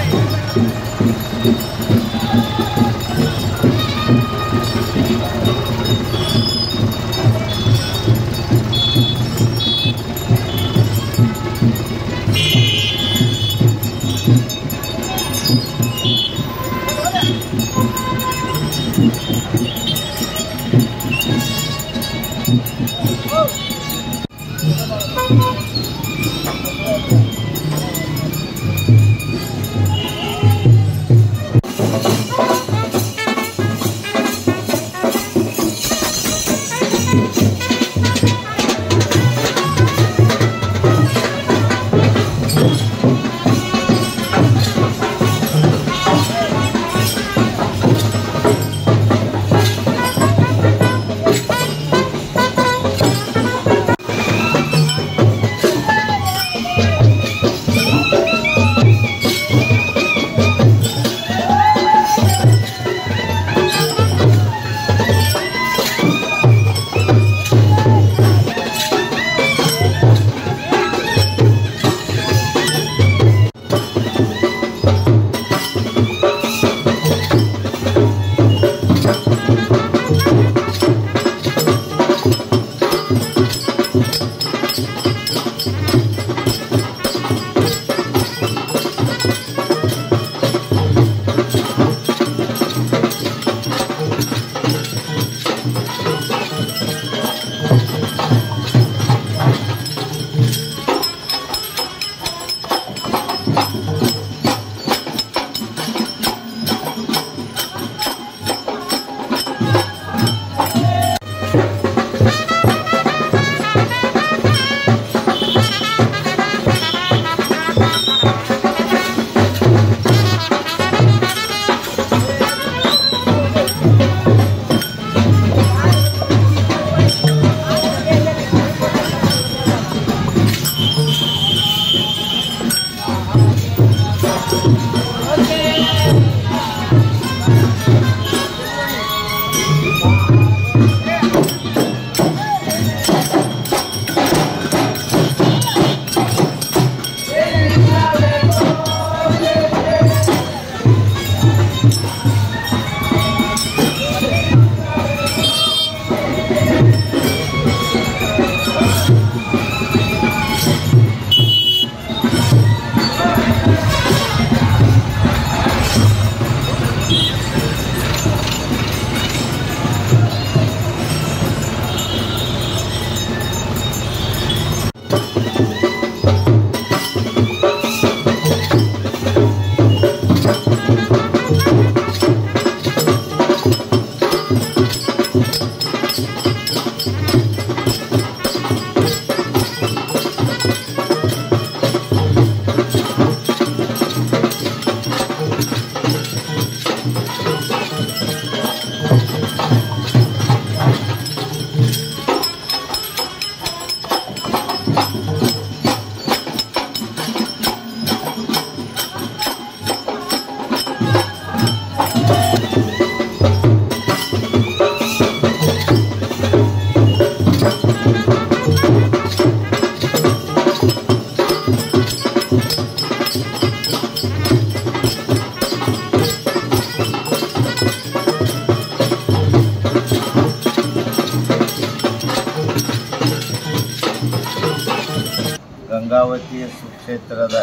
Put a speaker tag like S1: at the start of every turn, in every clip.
S1: ಗಂಗಾವತಿ ಸುಕ್ಷೇತ್ರದ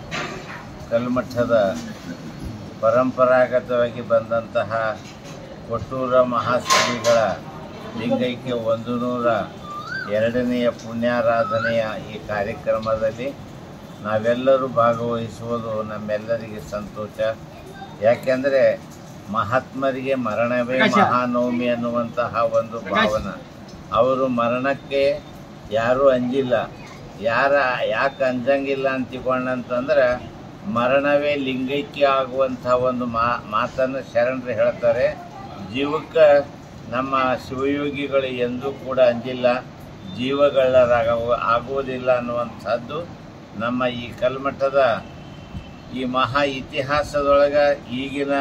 S1: ಕಲ್ಮಠದ ಪರಂಪರಾಗತವಾಗಿ ಬಂದಂತಹ ಕೊಟ್ಟೂರ ಮಹಾಶ್ರೀಗಳ ಲಿಂಗೈಕ್ಯ ಒಂದು ನೂರ ಎರಡನೆಯ ಪುಣ್ಯಾರಾಧನೆಯ ಈ ಕಾರ್ಯಕ್ರಮದಲ್ಲಿ ನಾವೆಲ್ಲರೂ ಭಾಗವಹಿಸುವುದು ನಮ್ಮೆಲ್ಲರಿಗೆ ಸಂತೋಷ ಯಾಕೆಂದರೆ ಮಹಾತ್ಮರಿಗೆ ಮರಣವೇ ಮಹಾನವಮಿ ಅನ್ನುವಂತಹ ಒಂದು ಭಾವನ ಅವರು ಮರಣಕ್ಕೆ ಯಾರೂ ಅಂಜಿಲ್ಲ ಯಾರ ಯಾಕೆ ಅಂಜಂಗಿಲ್ಲ ಅಂತ ತಿಳ್ಕೊಂಡಂತಂದ್ರೆ ಮರಣವೇ ಲಿಂಗೈಕ್ಯ ಆಗುವಂಥ ಒಂದು ಮಾ ಮಾತನ್ನು ಶರಣರು ಹೇಳ್ತಾರೆ ಜೀವಕ್ಕೆ ನಮ್ಮ ಶಿವಯೋಗಿಗಳು ಎಂದೂ ಕೂಡ ಅಂಜಿಲ್ಲ ಜೀವಗಳರಾಗ ಆಗುವುದಿಲ್ಲ ಅನ್ನುವಂಥದ್ದು ನಮ್ಮ ಈ ಕಲ್ಮಠದ ಈ ಮಹಾ ಇತಿಹಾಸದೊಳಗೆ ಈಗಿನ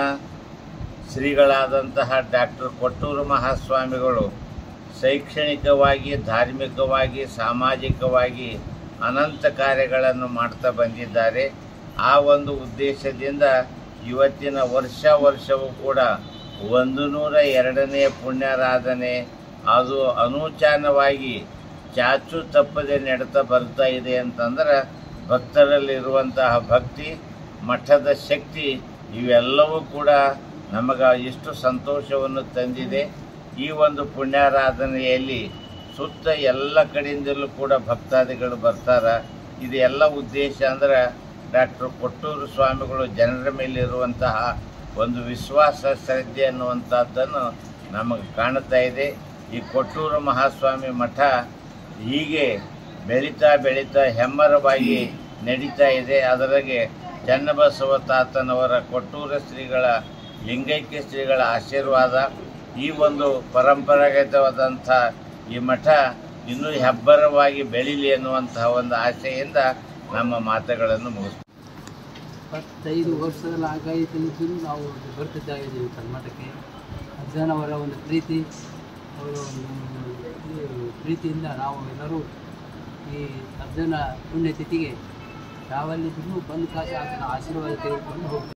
S1: ಶ್ರೀಗಳಾದಂತಹ ಡಾಕ್ಟರ್ ಕೊಟ್ಟೂರು ಮಹಾಸ್ವಾಮಿಗಳು ಶೈಕ್ಷಣಿಕವಾಗಿ ಧಾರ್ಮಿಕವಾಗಿ ಸಾಮಾಜಿಕವಾಗಿ ಅನಂತ ಕಾರ್ಯಗಳನ್ನು ಮಾಡ್ತಾ ಬಂದಿದ್ದಾರೆ ಆ ಒಂದು ಉದ್ದೇಶದಿಂದ ಇವತ್ತಿನ ವರ್ಷ ವರ್ಷವೂ ಕೂಡ ಒಂದು ನೂರ ಎರಡನೇ ಪುಣ್ಯಾರಾಧನೆ ಅದು ಅನೂಚಾನವಾಗಿ ಚಾಚು ತಪ್ಪದೆ ನಡೀತಾ ಬರ್ತಾ ಇದೆ ಅಂತಂದ್ರೆ ಭಕ್ತರಲ್ಲಿರುವಂತಹ ಭಕ್ತಿ ಮಠದ ಶಕ್ತಿ ಇವೆಲ್ಲವೂ ಕೂಡ ನಮಗೆ ಎಷ್ಟು ಸಂತೋಷವನ್ನು ತಂದಿದೆ ಈ ಒಂದು ಪುಣ್ಯಾರಾಧನೆಯಲ್ಲಿ ಸುತ್ತ ಎಲ್ಲ ಕಡೆಯಿಂದಲೂ ಕೂಡ ಭಕ್ತಾದಿಗಳು ಬರ್ತಾರೆ ಇದು ಎಲ್ಲ ಉದ್ದೇಶ ಅಂದ್ರೆ ಡಾಕ್ಟರ್ ಕೊಟ್ಟೂರು ಸ್ವಾಮಿಗಳು ಜನರ ಮೇಲಿರುವಂತಹ ಒಂದು ವಿಶ್ವಾಸ ಶ್ರದ್ಧೆ ಅನ್ನುವಂಥದ್ದನ್ನು ನಮಗೆ ಕಾಣ್ತಾ ಇದೆ ಈ ಕೊಟ್ಟೂರು ಮಹಾಸ್ವಾಮಿ ಮಠ ಹೀಗೆ ಬೆಳೀತಾ ಬೆಳೀತಾ ಹೆಮ್ಮರವಾಗಿ ನಡೀತಾ ಇದೆ ಅದರಾಗೆ ಚನ್ನಬಸವ ತಾತನವರ ಕೊಟ್ಟೂರ ಶ್ರೀಗಳ ಲಿಂಗೈಕ್ಯ ಶ್ರೀಗಳ ಆಶೀರ್ವಾದ ಈ ಒಂದು ಪರಂಪರಾಗತವಾದಂಥ ಈ ಮಠ ಇನ್ನೂ ಹೆಬ್ಬರವಾಗಿ ಬೆಳೀಲಿ ಅನ್ನುವಂತಹ ಒಂದು ಆಸೆಯಿಂದ ನಮ್ಮ ಮಾತುಗಳನ್ನು ಮುಗಿಸ್ತೀವಿ
S2: ಇಪ್ಪತ್ತೈದು ವರ್ಷದಲ್ಲಿ ಆಗಾಯಿತು ನಾವು ಬರ್ತಿದ್ದ ಇದ್ದೀವಿ ಕರ್ನಾಟಕಕ್ಕೆ ಅಜ್ಜನ ಅವರ ಒಂದು ಪ್ರೀತಿ ಅವರ ಒಂದು ಇದು ಪ್ರೀತಿಯಿಂದ ನಾವು ಎಲ್ಲರೂ ಈ ಅಜ್ಜನ ಪುಣ್ಯತಿಥಿಗೆ ಯಾವಲ್ಲಿದ್ದರೂ ಬಂದು ಕಾಸು ಆತನ ಆಶೀರ್ವಾದ ತೆಗೆದುಕೊಂಡು ಹೋಗ್ತೀವಿ